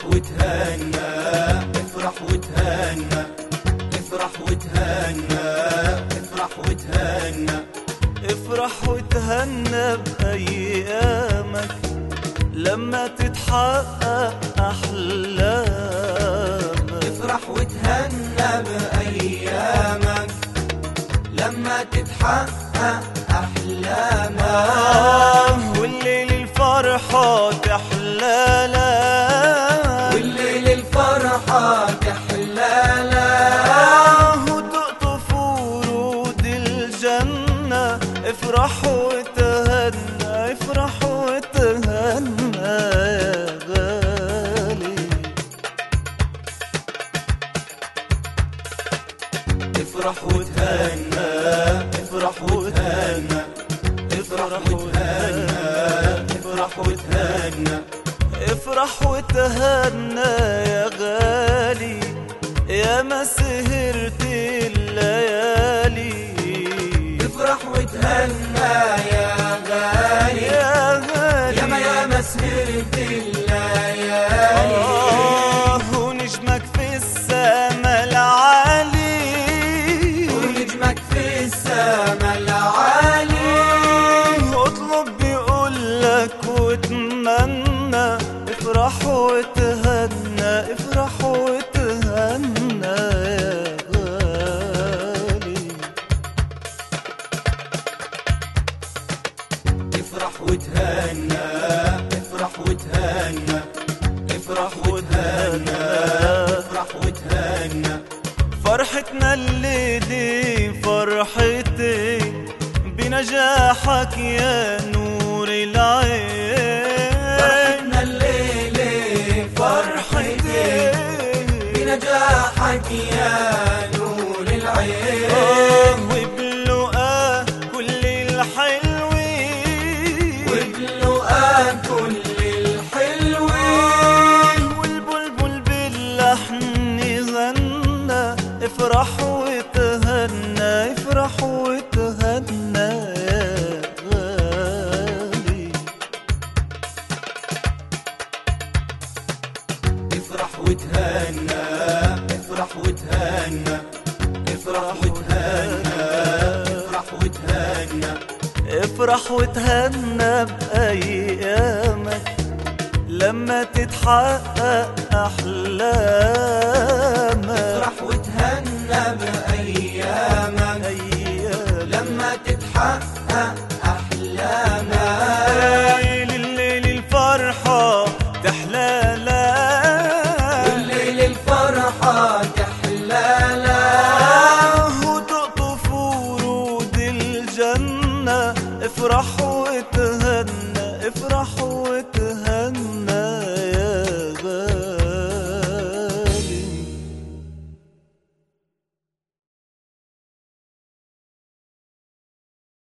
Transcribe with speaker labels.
Speaker 1: وتهنى افرح وتهنى افرح وتهنى افرح وتهنى
Speaker 2: افرح وتهنى بأيامك لما تتحقق أحلامك
Speaker 1: افرح وتهنى بأيامك لما تتحقق أحلامك
Speaker 2: آه والليل الفرحة تحلالا
Speaker 1: والليل الفرحة تحلالا
Speaker 2: آه وتقطف ورود الجنة افرح وتهنى افرح وتهنى يا غالي
Speaker 1: افرح وتهنى افرح وتهنى افرح وتهنى افرح وتهنى
Speaker 2: افرح وتهنى يا غالي يا ما سهرت الليالي
Speaker 1: افرح وتهنى يا غالي
Speaker 2: يا غالي
Speaker 1: يا ما يا ما سهرت الليالي
Speaker 2: آه ونجمك في السما العالي
Speaker 1: ونجمك في السما العالي
Speaker 2: اطلب بيقول لك وتمنى افرح وتهنى افرح وتهنى يا غالي
Speaker 1: افرح وتهنى افرح وتهنى افرح وتهنى افرح وتهنى
Speaker 2: فرحتنا الليلة فرحتي بنجاحك يا نور العين
Speaker 1: فرحتنا الليلة فرحتي بنجاحك يا نور العين
Speaker 2: آه وبلقى كل الحلوين
Speaker 1: وبلقى كل الحلوين
Speaker 2: والبلبل باللحن غنى افرح وتهنى افرح وتهنى يا غالي
Speaker 1: افرح وتهنى افرح وتهنى افرح وتهنى افرح وتهنى
Speaker 2: افرح وتهنى بأيامك لما تتحقق أحلامك
Speaker 1: افرح وتهنى بأيامك
Speaker 2: أيام
Speaker 1: لما تتحقق أحلامك
Speaker 2: ليل الليل الفرحة تحلالا
Speaker 1: والليل الفرحة تحلالا
Speaker 2: وتقطف ورود الجنة افرح وتهنى افرح وتهنى